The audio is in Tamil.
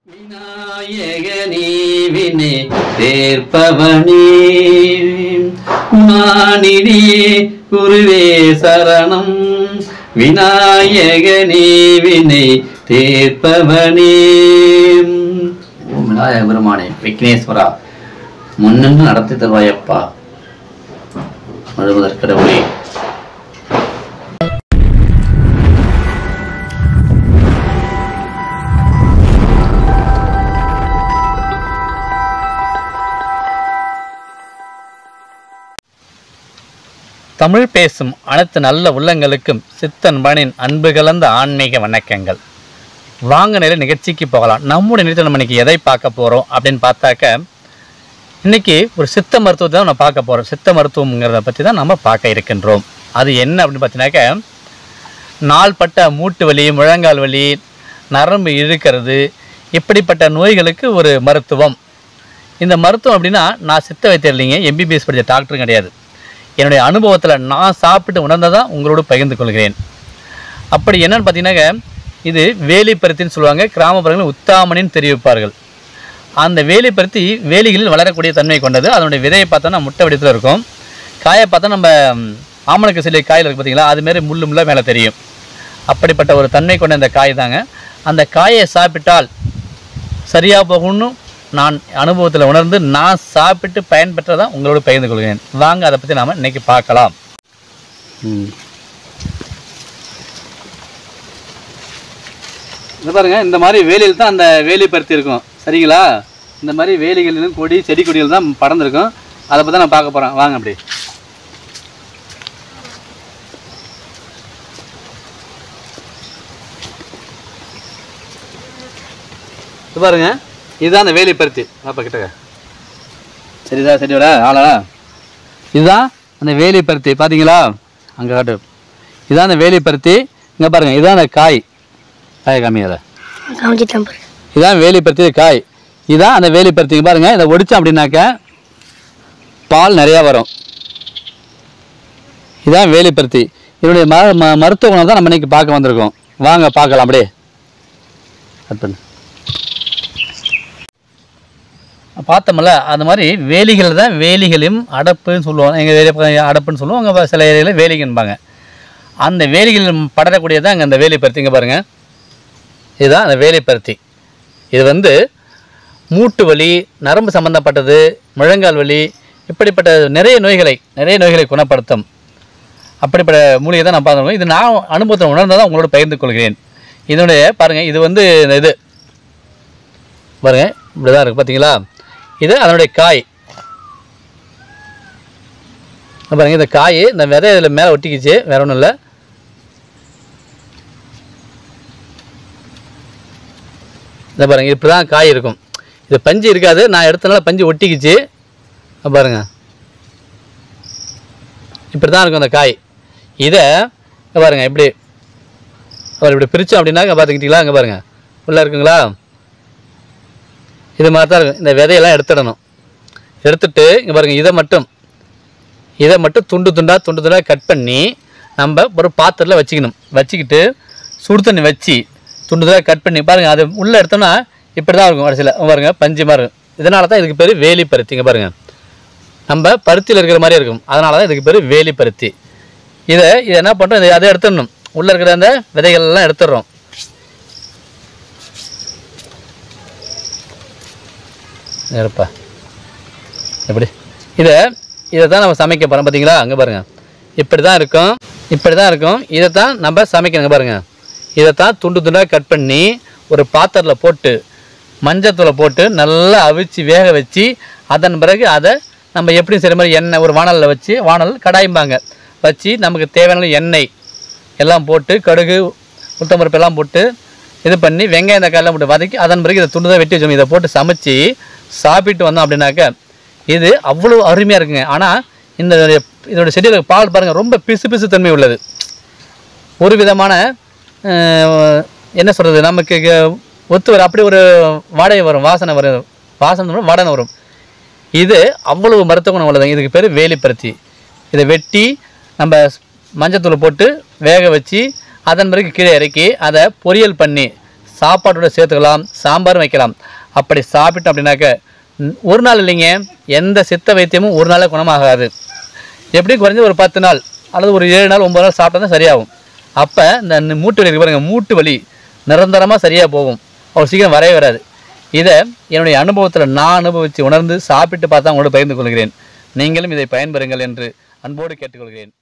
விநாயகனே வினை தேர்ப்பவனே மானிடியே குருவே சரணம் விநாயகனே வினை தேர்ப்பவனே ஓம் விநாயக பெருமானே விக்னேஸ்வரா முன்னின்று நடத்தி தருவாயப்பா முழுவதற்கடவுளே தமிழ் பேசும் அனைத்து நல்ல உள்ளங்களுக்கும் சித்தன்பனின் அன்பு கலந்த ஆன்மீக வணக்கங்கள் வாங்க நேர நிகழ்ச்சிக்கு போகலாம் நம்முடைய நிகழ்ச்சி நம்ம இன்னைக்கு எதை பார்க்க போகிறோம் அப்படின்னு பார்த்தாக்க இன்னைக்கு ஒரு சித்த மருத்துவத்தை தான் நம்ம பார்க்க போகிறோம் சித்த மருத்துவங்கிறத பற்றி தான் நம்ம பார்க்க இருக்கின்றோம் அது என்ன அப்படின்னு பார்த்தீங்கன்னாக்க நாள்பட்ட மூட்டு வலி முழங்கால் வலி நரம்பு இழுக்கிறது இப்படிப்பட்ட நோய்களுக்கு ஒரு மருத்துவம் இந்த மருத்துவம் அப்படின்னா நான் சித்த வைத்தியம் இல்லைங்க எம்பிபிஎஸ் படித்த டாக்டரும் கிடையாது என்னுடைய அனுபவத்தில் நான் சாப்பிட்டு உணர்ந்ததான் உங்களோடு பகிர்ந்து கொள்கிறேன் அப்படி என்னன்னு பார்த்தீங்கன்னாக்க இது வேலிப்பருத்தின்னு சொல்லுவாங்க கிராமப்புறங்களில் உத்தாமணின்னு தெரிவிப்பார்கள் அந்த வேலிப்பருத்தி வேலிகளில் வளரக்கூடிய தன்மை கொண்டது அதனுடைய விதையை பார்த்தோன்னா முட்டை வடிவத்தில் இருக்கும் காயை பார்த்தா நம்ம ம், ஆமணக்கு சிலை காயில் இருக்கு பார்த்தீங்களா அதுமாரி முள்ளு முள்ள மேலே தெரியும் அப்படிப்பட்ட ஒரு தன்மை கொண்ட இந்த காய் தாங்க அந்த காயை சாப்பிட்டால் சரியாக போகும்னு நான் அனுபவத்தில் உணர்ந்து நான் சாப்பிட்டு பயன்பெற்றதை உங்களோடு பகிர்ந்து கொள்கிறேன் வாங்க அதை பற்றி நாம் இன்னைக்கு பார்க்கலாம் ம். இது பாருங்க இந்த மாதிரி வேலியில் தான் அந்த வேலி பருத்தி இருக்கும் சரிங்களா இந்த மாதிரி வேலிகளிலும் கொடி செடி கொடிகள் தான் படர்ந்துருக்கும் அதை பற்றி நான் பார்க்க போகிறேன் வாங்க அப்படி இது பாருங்க இதுதான் அந்த வேலி பருத்தி அப்போ கிட்டக்க சரிதா சரியோட ஆளா இதுதான் அந்த வேலி பருத்தி பார்த்தீங்களா அங்கே காட்டு இதுதான் அந்த வேலி பருத்தி இங்கே பாருங்கள் இதுதான் அந்த காய் காய் காமியாத காமிச்சிட்டேன் பாரு இதுதான் வேலி பருத்தி காய் இதுதான் அந்த வேலி பருத்தி இங்க பாருங்க இதை ஒடிச்சோம் அப்படின்னாக்க பால் நிறையா வரும் இதுதான் வேலி பருத்தி இதனுடைய ம ம- மருத்துவ குணம் தான் நம்ம இன்னைக்கு பார்க்க வந்திருக்கோம் வாங்க பார்க்கலாம் அப்படியே கட் பண்ணு பார்த்தோம்ல அந்த மாதிரி வேலிகள் தான் வேலிகளையும் அடப்புன்னு சொல்லுவோம் எங்கள் வேலி பக்கம் அடப்புன்னு சொல்லுவோம் அங்கே சில ஏரியாவில் வேலிகன்பாங்க அந்த வேலிகள் படரக்கூடியதான் அங்கே அந்த வேலி பருத்தி இங்கே பாருங்கள் இதுதான் அந்த வேலி பருத்தி இது வந்து மூட்டு வலி நரம்பு சம்பந்தப்பட்டது முழங்கால் வலி இப்படிப்பட்ட நிறைய நோய்களை நிறைய நோய்களை குணப்படுத்தும் அப்படிப்பட்ட மூலிகை தான் நான் பார்த்துருக்கோம் இது நான் அனுபவத்தில் உணர்ந்ததான் உங்களோட பகிர்ந்து கொள்கிறேன் இதனுடைய பாருங்கள் இது வந்து இந்த இது பாருங்க இப்படி தான் இருக்குது பார்த்தீங்களா இது அதனுடைய காய் இங்க பாருங்க இந்த காய் இந்த விதை இதில் மேலே ஒட்டிக்கிச்சு வேற ஒன்றும் இல்லை இந்த பாருங்க இப்படி தான் காய் இருக்கும் இது பஞ்சு இருக்காது நான் எடுத்தனால பஞ்சு ஒட்டிக்கிச்சு இங்க பாருங்க இப்படி தான் இருக்கும் அந்த காய் இதை இங்க பாருங்க இப்படி அவர் இப்படி பிரித்தோம் அப்படின்னா இங்கே பார்த்துக்கிட்டீங்களா இங்கே பாருங்க உள்ளே இருக்குங்களா இது மாதிரி தான் இருக்கும் இந்த விதையெல்லாம் எடுத்துடணும் எடுத்துட்டு இங்கே பாருங்க இதை மட்டும் இதை மட்டும் துண்டு துண்டாக துண்டு துண்டாக கட் பண்ணி நம்ம ஒரு பாத்திரத்தில் வச்சுக்கணும் வச்சுக்கிட்டு சுடு தண்ணி வச்சு துண்டு துண்டாக கட் பண்ணி பாருங்கள் அது உள்ளே எடுத்தோம்னா இப்படி தான் இருக்கும் கடைசியில் பாருங்க பஞ்சு மாதிரி இருக்கும் இதனால தான் இதுக்கு பேர் வேலி பருத்தி இங்க பாருங்க நம்ம பருத்தியில் இருக்கிற மாதிரி இருக்கும் அதனால தான் இதுக்கு பேர் வேலி பருத்தி இதை இதை என்ன பண்ணுறோம் இதை அதை எடுத்துடணும் உள்ளே இருக்கிற அந்த விதைகள் எல்லாம் எடுத்துடுறோம் இருப்பா எப்படி இதை இதை தான் நம்ம சமைக்க போகிறோம் பார்த்தீங்களா அங்கே பாருங்கள் இப்படி தான் இருக்கும் இப்படி தான் இருக்கும் இதை தான் நம்ம சமைக்கணுங்க பாருங்கள் இதை தான் துண்டு துண்டாக கட் பண்ணி ஒரு பாத்திரத்தில் போட்டு மஞ்சத்தூளை போட்டு நல்லா அவிச்சு வேக வச்சு அதன் பிறகு அதை நம்ம எப்படி செய்கிற மாதிரி எண்ணெய் ஒரு வானலில் வச்சு வானல் கடாயும்பாங்க வச்சு நமக்கு தேவையான எண்ணெய் எல்லாம் போட்டு கடுகு உளுத்தம்பருப்பு எல்லாம் போட்டு இது பண்ணி வெங்காயம் தக்காளிலாம் போட்டு வதக்கி அதன் பிறகு இதை துண்டு தான் வெட்டி வச்சோம் இதை போட்டு சமைச்சு சாப்பிட்டு வந்தோம் அப்படின்னாக்க இது அவ்வளோ அருமையாக இருக்குங்க ஆனால் இந்த இதோட செடியில் பால் பாருங்கள் ரொம்ப பிசு பிசு தன்மை உள்ளது ஒரு விதமான அஹ், என்ன சொல்கிறது நமக்கு க- ஒத்து வரும் அப்படி ஒரு வாடகை வரும் வாசனை வரும் வாசனை வரும் வாடனை வரும் இது அவ்வளவு மருத்துவ குணம் உள்ளதுங்க இதுக்கு பேர் வேலிப்பருத்தி இதை வெட்டி நம்ம மஞ்சத்தூள் போட்டு வேக வச்சு அதன் பிறகு கீழே இறக்கி அதை பொரியல் பண்ணி சாப்பாட்டோட சேர்த்துக்கலாம் சாம்பாரும் வைக்கலாம் அப்படி சாப்பிட்டோம் அப்படின்னாக்க ம், ஒரு நாள் இல்லைங்க எந்த சித்த வைத்தியமும் ஒரு நாளே குணமாகாது எப்படி குறைஞ்சது ஒரு பத்து நாள் அல்லது ஒரு ஏழு நாள் ஒன்பது நாள் சாப்பிட்டா தான் சரியாகும் அப்போ இந்த நி- மூட்டு வலி இருக்கு பாருங்க மூட்டு வலி நிரந்தரமாக சரியாக போகும் அவ்வளோ சீக்கிரம் வரவே வராது இதை என்னுடைய அனுபவத்தில் நான் அனுபவித்து உணர்ந்து சாப்பிட்டு பார்த்தா உங்களோட பகிர்ந்து கொள்கிறேன் நீங்களும் இதை பயன்பெறுங்கள் என்று அன்போடு கேட்டுக்கொள்கிறேன்